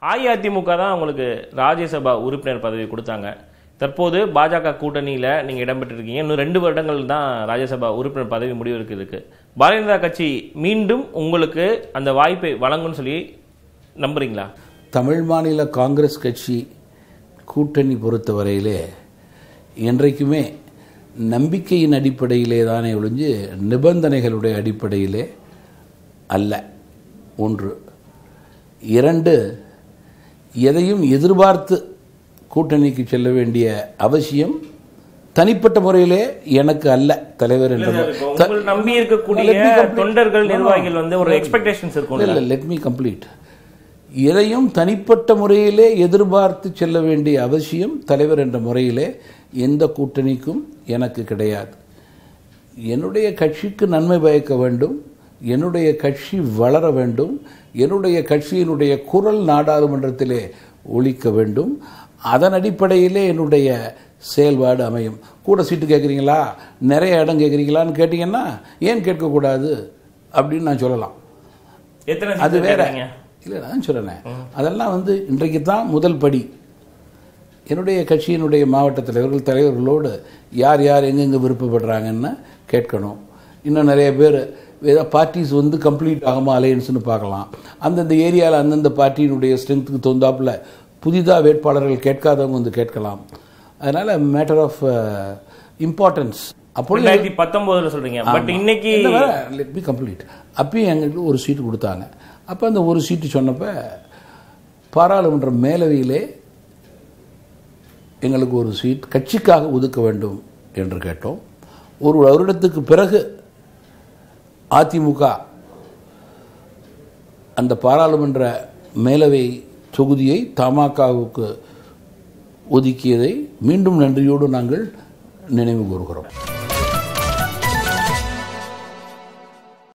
அஇஅதிமுக தான் உங்களுக்கு ராஜ்யசபா உறுப்பினர் பதவி கொடுத்தாங்க தற்போது பாஜக கூட்டணியில் நீங்கள் இடம்பெற்றிருக்கீங்க இன்னும் ரெண்டு வருடங்கள் தான் ராஜ்யசபா உறுப்பினர் பதவி முடிவுக்கு இருக்கு பாரதிய ஜனதா கட்சி மீண்டும் உங்களுக்கு அந்த வாய்ப்பை வழங்கும்னு சொல்லி நம்புறீங்களா தமிழ் மாநில காங்கிரஸ் கட்சி கூட்டணி பொறுத்தவரையிலே என்றைக்குமே நம்பிக்கையின் அடிப்படையிலே தானே ஒழிஞ்சு நிபந்தனைகளுடைய அடிப்படையிலே அல்ல ஒன்று இரண்டு எதையும் எதிர்பார்த்து கூட்டணிக்கு செல்ல வேண்டிய அவசியம் தனிப்பட்ட முறையிலே எனக்கு அல்ல தலைவர் என்ற மு- த- உங்களை நம்பி இருக்கக்கூடிய Let me complete. தொண்டர்கள் No, no. நிர்வாகிகள் வந்து ஒரு எக்ஸ்பெக்டேஷன்ஸ் இருக்கும் இல்லை லெட் மீ கம்ப்ளீட் எதையும் தனிப்பட்ட முறையிலே எதிர்பார்த்து செல்ல வேண்டிய அவசியம் தலைவர் என்ற முறையிலே எந்த கூட்டணிக்கும் எனக்கு கிடையாது என்னுடைய கட்சிக்கு நன்மை பயக்க வேண்டும் என்னுடைய கட்சி வளர வேண்டும் என்னுடைய கட்சியினுடைய குரல் நாடாளுமன்றத்திலே ஒலிக்க வேண்டும் அதன் அடிப்படையிலே என்னுடைய செயல்பாடு அமையும் கூட சீட்டு கேட்குறீங்களா நிறைய இடம் கேட்குறீங்களான்னு கேட்டிங்கன்னா ஏன் கேட்கக்கூடாது அப்படின்னு நான் சொல்லலாம் எத்தனை அது seat வேற கேக்குறீங்க? இல்லை நான் சொல்கிறேன் அதெல்லாம் வந்து இன்றைக்கு தான் முதல் படி என்னுடைய கட்சியினுடைய மாவட்ட தலைவர்கள் தலைவர்களோடு யார் யார் எங்கெங்கே விருப்பப்படுறாங்கன்னு கேட்கணும் இன்னும் நிறைய பேர் ஏதோ பார்ட்டிஸ் வந்து கம்ப்ளீட் ஆகுமா அலையன்ஸ்னு பார்க்கலாம் அந்தந்த ஏரியாவில் அந்தந்த பார்ட்டியினுடைய ஸ்ட்ரென்த்துக்கு தகுந்தாப்புல புதிதாக வேட்பாளர்கள் கேட்காதவங்க வந்து கேட்கலாம் அதனால் மேட்டர் ஆஃப் இம்பார்ட்டன்ஸ் அப்பொழுது ரெண்டாயிரத்தி பத்தொன்பதுல சொல்றீங்க பட் இன்னைக்கு லெட் பி கம்ப்ளீட் அப்பயும் எங்களுக்கு ஒரு சீட்டு கொடுத்தாங்க அப்போ அந்த ஒரு சீட்டு சொன்னப்ப பாராளுமன்ற மேலவையிலே எங்களுக்கு ஒரு சீட் கட்சிக்காக ஒதுக்க வேண்டும் என்று கேட்டோம் ஒரு வருடத்துக்கு பிறகு அதிமுக அந்த பாராளுமன்ற மேலவை தொகுதியை தமாகவுக்கு ஒதுக்கியதை மீண்டும் நன்றியோடு நாங்கள் நினைவு கூறுகிறோம்